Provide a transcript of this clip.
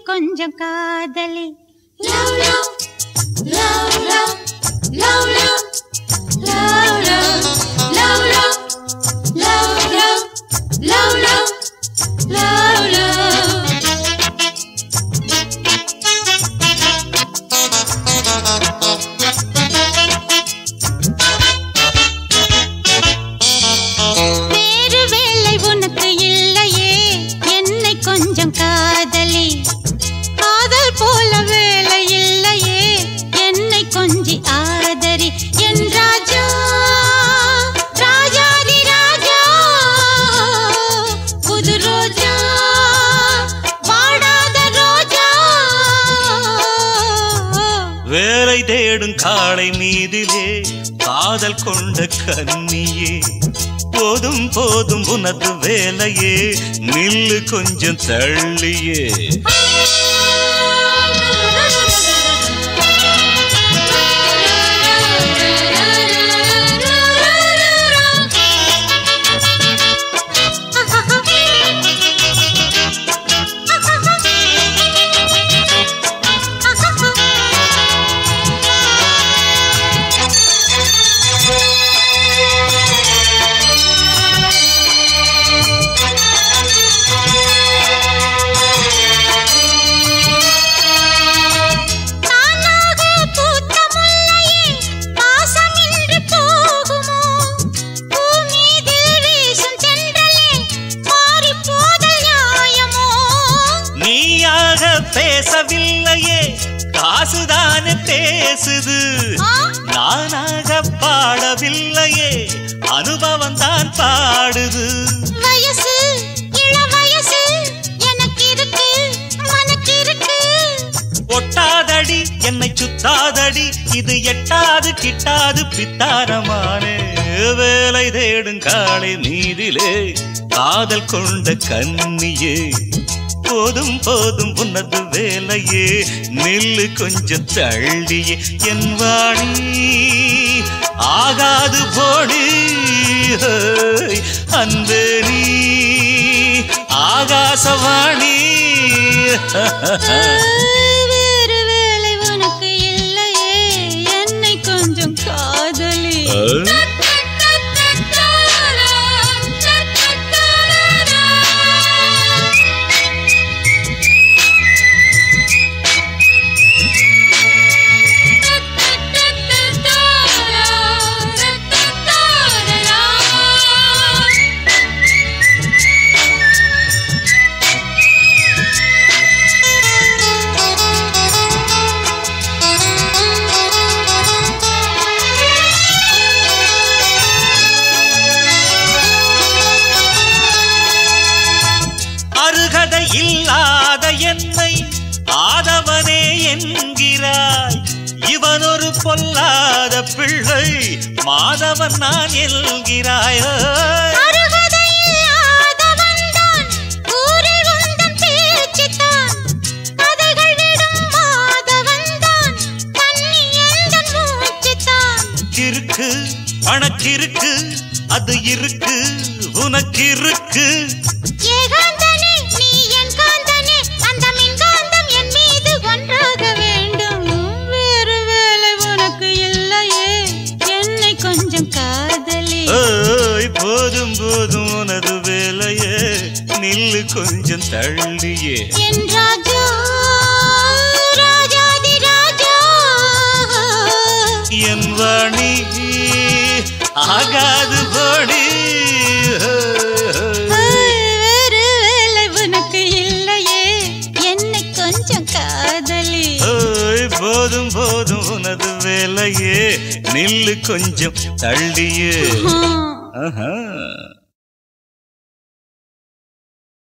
கொஞ்சம் காதலி Low, low, low, low, low, low, low, low, low, low, low, low, low, low, low. வேறு வேலை உனக்கு இல்லையே என்னை கொஞ்சம் காதலி காதல் போல வேலை இல்லையே என்னை கொஞ்சி ஆதரி என் ராஜா ராஜாதி ராஜா புது ரோஜா வாடாத ரோஜா வேலை தேடும் காளை மீதிலே காதல் கொண்ட கன்னியே போதும் போதும் உனது வேலையே நில்லு கொஞ்சம் தள்ளியே தானாக பூத்த முல்லையே பாசமின்றி போகுமோ பூ மீதில் வீசும் தென்றலே மாறிப் போதல் நியாயமோ நீயாக பேசவில்லையே காசுதானே பேசுது ஆ? நானாக பாடவில்லையே அனுபவம் தான் பாடுது வயசு இள வயசு எனக்கு இருக்கு மனக்கு இருக்கு ஒட்டாதடி என்னை சுத்தாதடி இது எட்டாது கிட்டாது பித்தாரமானே வேலை தேடும் காளை மீதிலே காதல் கொண்ட கன்னியே போதும் போதும் உனது வேலையே நில்லு கொஞ்சம் தள்ளியே என் வாணி ஆகாது போடி ஹோய், அன்பே நீ ஆகாசவாணி வேறு வேலை உனக்கு இல்லையே என்னை கொஞ்சம் காதலி அருகதை இல்லாத என்னை ஆதவனே என்கிறாய் இவன் ஒரு பொல்லாத பிள்ளை மாதவன் நான் என்கிறாய் அருகதை இல்லாதவன்தான் ஊரில் உந்தன் பேச்சுத்தான் கதைகள் விடும் மாதவன்தான் கண்ணி எந்தன் மூச்சுத்தான் இருக்கு அணக்கிருக்கு அது இருக்கு உனக்கு இருக்கு ஏகாந்தனே நீ என் காந்தனே அந்த மின்காந்தம் என் மீது ஒன்றாக வேண்டும் வேறு வேலை உனக்கு இல்லையே என்னை கொஞ்சம் காதலி ஓய் போதும் போதும் உனது வேலையே நில்லு கொஞ்சம் தள்ளியே என் ராஜா ராஜாதி ராஜா என் வாணி ஆகாது போடி வேறு வேலை உனக்கு இல்லையே என்னை கொஞ்சம் காதலி ஓய் போதும் போதும் உனது வேலையே நில்லு கொஞ்சம் தள்ளியே ஆ. ஆஹா